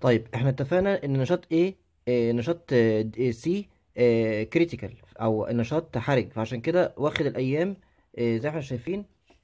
طيب احنا اتفقنا ان نشاط A آه، نشاط سي كريتيكال او نشاط حرج فعشان كده واخد الايام آه، زي ما احنا شايفين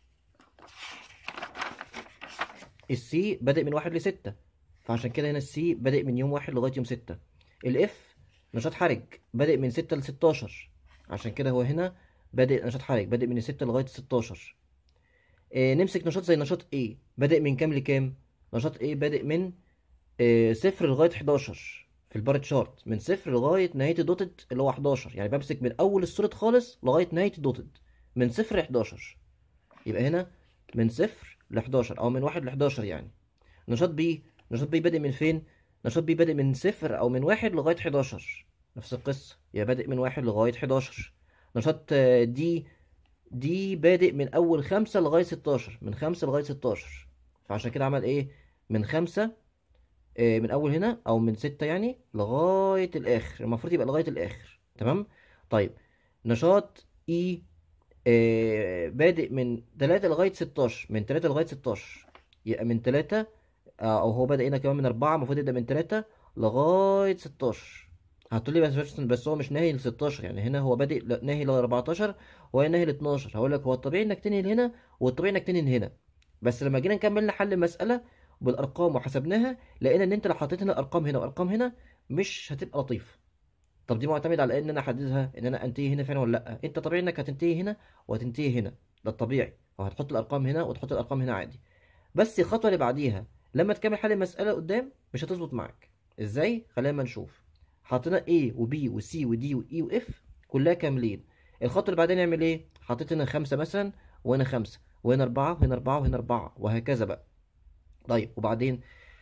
السي بادئ من واحد لستة فعشان كده هنا السي بادئ من يوم واحد لغاية يوم ستة الاف نشاط حرج بادئ من ستة لستاشر عشان كده هو هنا بادئ نشاط حرج بادئ من ستة لغاية ستاشر آه، نمسك نشاط زي نشاط A بادئ من كام لكام نشاط A بادئ من آه، صفر لغاية 11 في البار تشارت من صفر لغاية نهاية الدوتد اللي هو 11 يعني بمسك من أول السوليد خالص لغاية نهاية الدوتد من صفر ل 11 يبقى هنا من صفر ل 11 أو من واحد ل 11 يعني نشاط بي نشاط بي بادئ من فين؟ نشاط بي بادئ من صفر أو من واحد لغاية 11 نفس القصة يبقى بادئ من واحد لغاية 11 نشاط آه، دي دي بادئ من أول خمسة لغاية 16 من خمسة لغاية 16 فعشان كده عمل إيه؟ من خمسة آه، من اول هنا او من ستة يعني لغاية الاخر المفروض يبقى لغاية الاخر تمام طيب نشاط اي آه، بادئ من تلاتة لغاية ستاشر من تلاتة لغاية ستاشر يبقى من تلاتة آه، او هو بدأ هنا كمان من اربعة المفروض يبدأ من تلاتة لغاية ستاشر هتقولي بس بس بس هو مش ناهي ل 16 يعني هنا هو بادئ ل- ناهي ل 14 وهي ناهي ل 12 هقول لك هو الطبيعي انك تنهي هنا والطبيعي انك تنهي هنا بس لما جينا نكمل نحل المسألة بالارقام وحسبناها لقينا ان انت لو حطيت هنا ارقام هنا وارقام هنا مش هتبقى لطيفه طب دي معتمد على ان انا احددها ان انا انتهي هنا فعلا ولا لا انت طبيعي انك هتنتهي هنا وهتنتهي هنا ده الطبيعي وهتحط الارقام هنا وتحط الارقام هنا عادي بس الخطوه اللي بعديها لما تكمل حل المساله قدام مش هتظبط معاك ازاي خلينا ما نشوف حطينا A و B و C و D و E و F كلها كاملين الخطوه اللي بعدين نعمل ايه حطيت هنا خمسه مثلا وهنا خمسه وهنا اربعه وهنا اربعه وهنا اربعه وهكذا بقى طيب وبعدين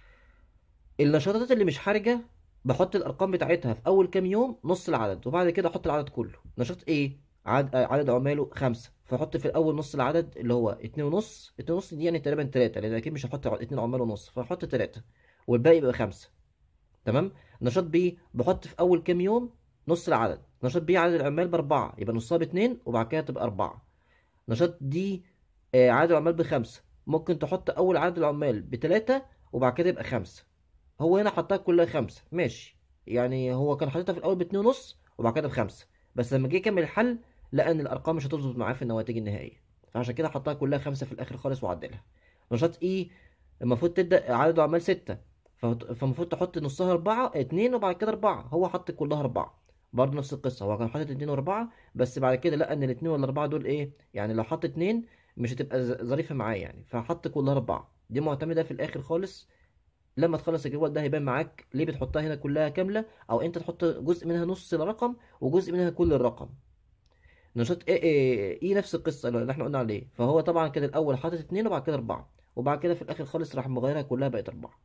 النشاطات اللي مش حرجة بحط الأرقام بتاعتها في أول كام يوم نص العدد وبعد كده أحط العدد كله نشاط إيه؟ عدد, عدد عماله خمسة فأحط في الأول نص العدد اللي هو اتنين ونص اتنين ونص دي يعني تقريبا تلاتة لأن أكيد مش هحط ع- اتنين عمال ونص فأحط تلاتة والباقي يبقى خمسة تمام؟ نشاط بي بحط في أول كام يوم نص العدد نشاط بي عدد العمال بأربعة يبقى نصها باتنين وبعد كده تبقى أربعة نشاط دي آه، عدد العمال بخمسة ممكن تحط أول عدد العمال بتلاتة وبعد كده يبقى خمسة هو هنا حطها كلها خمسة ماشي يعني هو كان حاططها في الأول باتنين ونص وبعد كده بخمسة بس لما جه يكمل الحل لقى إن الأرقام مش هتظبط معاه في النواتج النهائية فعشان كده حطها كلها خمسة في الآخر خالص وعدلها نشاط إي المفروض تبدأ عدد عمال ستة فهت- فالمفروض تحط نصها أربعة اتنين وبعد كده أربعة هو حط كلها أربعة برضه نفس القصة هو كان حاطط اتنين وأربعة بس بعد كده لقى إن الاتنين والأربعة دول إيه يعني لو حط اتنين مش هتبقى ز- ظريفة معاه يعني فحط كلها أربعة دي معتمدة في الآخر خالص لما تخلص الجدول ده هيبان معاك ليه بتحطها هنا كلها كاملة أو أنت تحط جزء منها نص الرقم وجزء منها كل الرقم نشاط ايه ايه ايه نفس القصة اللي احنا قلنا عليه فهو طبعا كان الأول حاطط اتنين وبعد كده أربعة وبعد كده في الآخر خالص راح مغيرها كلها بقت أربعة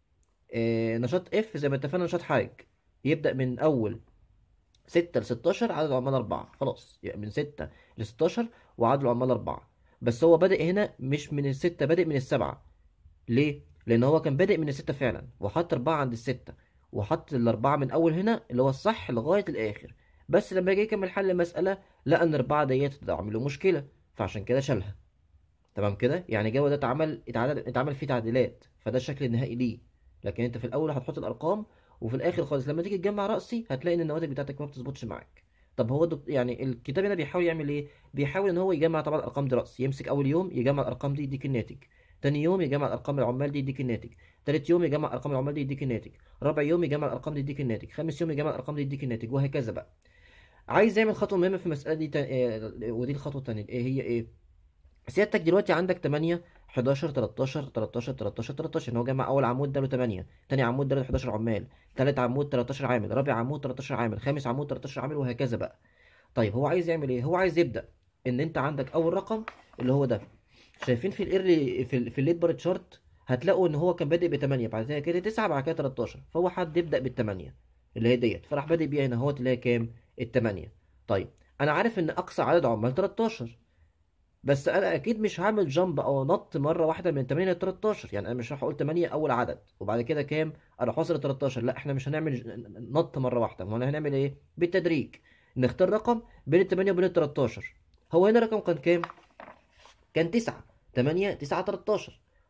إيه نشاط اف زي ما اتفقنا نشاط حرج يبدأ من أول ستة لستاشر عدد العمال أربعة خلاص يبقى من ستة لستاشر وعدد العمال أربعة بس هو بادئ هنا مش من الستة بادئ من السبعة ليه؟ لأن هو كان بادئ من الستة فعلا وحط أربعة عند الستة وحط الأربعة من أول هنا اللي هو الصح لغاية الآخر بس لما جه يكمل حل المسألة لقى إن الأربعة ديت ده عامل له مشكلة فعشان كده شالها تمام كده يعني الجو ده اتعمل اتعدل اتعمل فيه تعديلات فده الشكل النهائي ليه لكن انت في الاول هتحط الارقام وفي الاخر خالص لما تيجي تجمع رأسي هتلاقي ان النواتج بتاعتك ما بتظبطش معاك طب هو دك... يعني الكتاب هنا بيحاول يعمل ايه بيحاول ان هو يجمع طبعا الارقام دي رأس يمسك اول يوم يجمع الارقام دي يديك الناتج تاني يوم يجمع الارقام العمال دي يديك الناتج تالت يوم يجمع ارقام العمال دي يديك الناتج رابع يوم يجمع الارقام دي يديك الناتج خامس يوم يجمع الارقام دي يديك الناتج وهكذا بقى عايز يعمل خطوه مهمه في المساله دي تا... آه، ودي الخطوه التانيه ايه هي ايه سيادتك دلوقتي عندك 8 11 13 13 13 13 ان هو جمع اول عمود ده له 8 تاني عمود ده له 11 عمال تالت عمود 13 عامل رابع عمود 13 عامل خامس عمود 13 عامل وهكذا بقى طيب هو عايز يعمل ايه هو عايز يبدا ان انت عندك اول رقم اللي هو ده شايفين في الايرلي في ال في الليد بار تشارت هتلاقوا ان هو كان بادئ ب 8 بعد كده كده 9 بعد كده 13 فهو حد يبدا بال 8 اللي هي ديت فراح بادئ بيها هنا اهوت اللي هي كام ال 8 طيب انا عارف ان اقصى عدد عمال 13 بس انا اكيد مش هعمل جامب او نط مره واحده من 8 ل 13 يعني انا مش راح اقول 8 اول عدد وبعد كده كام اروح واصل ل 13 لا احنا مش هنعمل ج- نط مره واحده ما احنا هنعمل ايه بالتدريج نختار رقم بين ال 8 وبين ال 13 هو هنا رقم كان كام كان 9 8 9 13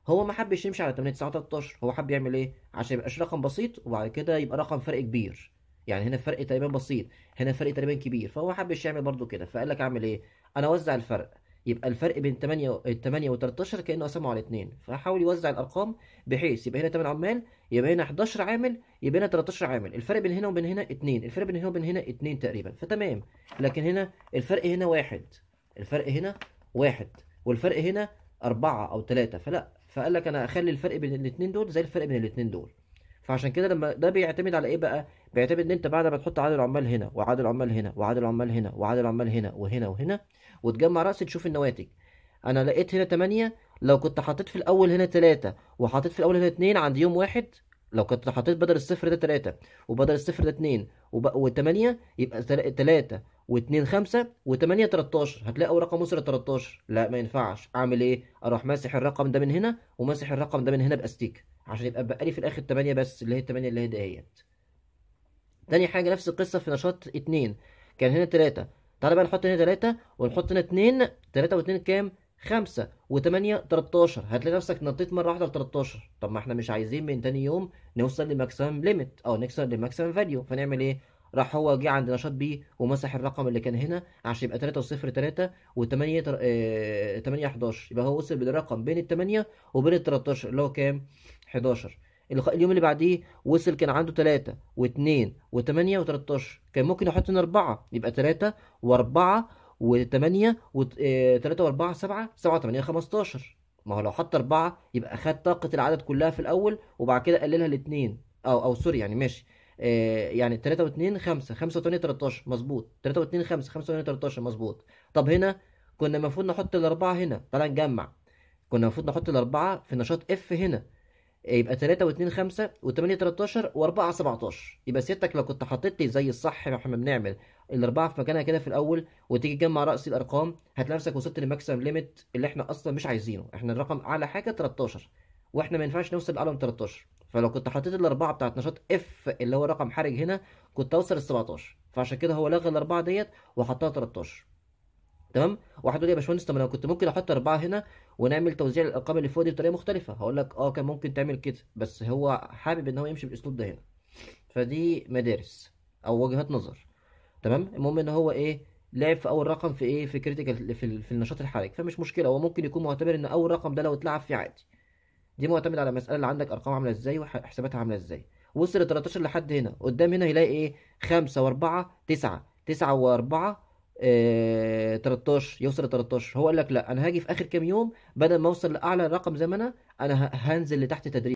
هو ما حبش يمشي على 8 9 13 هو حب يعمل ايه عشان يبقاش رقم بسيط وبعد كده يبقى رقم فرق كبير يعني هنا فرق تقريبا بسيط هنا فرق تقريبا كبير فهو حبش يعمل برضو كده فقال لك اعمل ايه انا اوزع الفرق يبقى الفرق بين 8 8 و13 كانه قسمه على 2 فحاول يوزع الارقام بحيث يبقى هنا 8 عمال يبقى هنا 11 عامل يبقى هنا 13 عامل الفرق بين هنا وبين هنا 2 الفرق بين هنا وبين هنا 2 تقريبا فتمام لكن هنا الفرق هنا واحد الفرق هنا واحد والفرق هنا أربعة أو ثلاثة فلا فقال لك أنا أخلي الفرق بين الاتنين دول زي الفرق بين الاتنين دول فعشان كده لما ده بيعتمد على إيه بقى؟ بيعتمد إن أنت بعد ما تحط عدد العمال هنا وعدد العمال هنا وعدد العمال هنا وعدد العمال هنا وهنا وهنا وتجمع رأس تشوف النواتج أنا لقيت هنا 8 لو كنت حطيت في الأول هنا 3 وحطيت في الأول هنا 2 عند يوم واحد لو كنت حطيت بدل الصفر ده 3 وبدل الصفر ده 2 و8 يبقى 3 و2 5 و8 13 هتلاقي اول رقم وصل 13 لا ما ينفعش اعمل ايه اروح ماسح الرقم ده من هنا وماسح الرقم ده من هنا باستيك عشان يبقى بقى لي في الاخر 8 بس اللي هي 8 اللي هي دهيت تاني حاجه نفس القصه في نشاط 2 كان هنا 3 تعالى بقى نحط هنا 3 ونحط هنا 2 3 و2 كام 5 و8 13 هتلاقي نفسك نطيت مره واحده ل 13 طب ما احنا مش عايزين من تاني يوم نوصل لماكسيمم ليميت او نوصل لماكسيمم فاليو فنعمل ايه راح هو جه عند نشاط بي ومسح الرقم اللي كان هنا عشان يبقى 3 و0 3 و8 8 11 يبقى هو وصل بالرقم بين ال 8 وبين ال 13 اللي هو كام 11 اليوم اللي بعديه وصل كان عنده 3 و2 و8 و13 كان ممكن يحط هنا 4 يبقى 3 و4 و8 و 3 و4 7 7 8 15 ما هو لو حط 4 يبقى خد طاقة العدد كلها في الأول وبعد كده قللها لاثنين أو أو سوري يعني ماشي آه يعني 3 و2 5 5 و8 13 مظبوط 3 و2 5 5 و8 13 مظبوط طب هنا كنا المفروض نحط الأربعة هنا تعالى نجمع كنا المفروض نحط الأربعة في نشاط اف هنا يبقى 3 و2 5 و8 13 و4 17 يبقى سيادتك لو كنت حطيت لي زي الصح ما احنا بنعمل الاربعه في مكانها كده في الاول وتيجي تجمع راس الارقام هتلاقي نفسك وصلت للماكسيمم ليميت اللي احنا اصلا مش عايزينه احنا الرقم اعلى حاجه 13 واحنا ما ينفعش نوصل لاعلى من 13 فلو كنت حطيت الاربعه بتاعت نشاط اف اللي هو رقم حرج هنا كنت اوصل ل 17 فعشان كده هو لغى الاربعه ديت وحطها 13 تمام واحد يقول لي يا باشمهندس طب انا كنت ممكن احط اربعه هنا ونعمل توزيع الارقام اللي فوق دي بطريقه مختلفه هقول لك اه كان ممكن تعمل كده بس هو حابب ان هو يمشي بالاسلوب ده هنا فدي مدارس او وجهات نظر تمام المهم ان هو ايه لعب في اول رقم في ايه في كريتيكال في, في النشاط الحرج فمش مشكله هو ممكن يكون معتبر ان اول رقم ده لو اتلعب فيه عادي دي معتمد على المساله اللي عندك ارقام عامله ازاي وحساباتها عامله ازاي وصل ل 13 لحد هنا قدام هنا يلاقي ايه 5 و4 9 9 و4 آه 13 يوصل ل 13 هو قال لك لا انا هاجي في اخر كام يوم بدل ما اوصل لاعلى رقم زي ما انا انا هنزل لتحت تدريج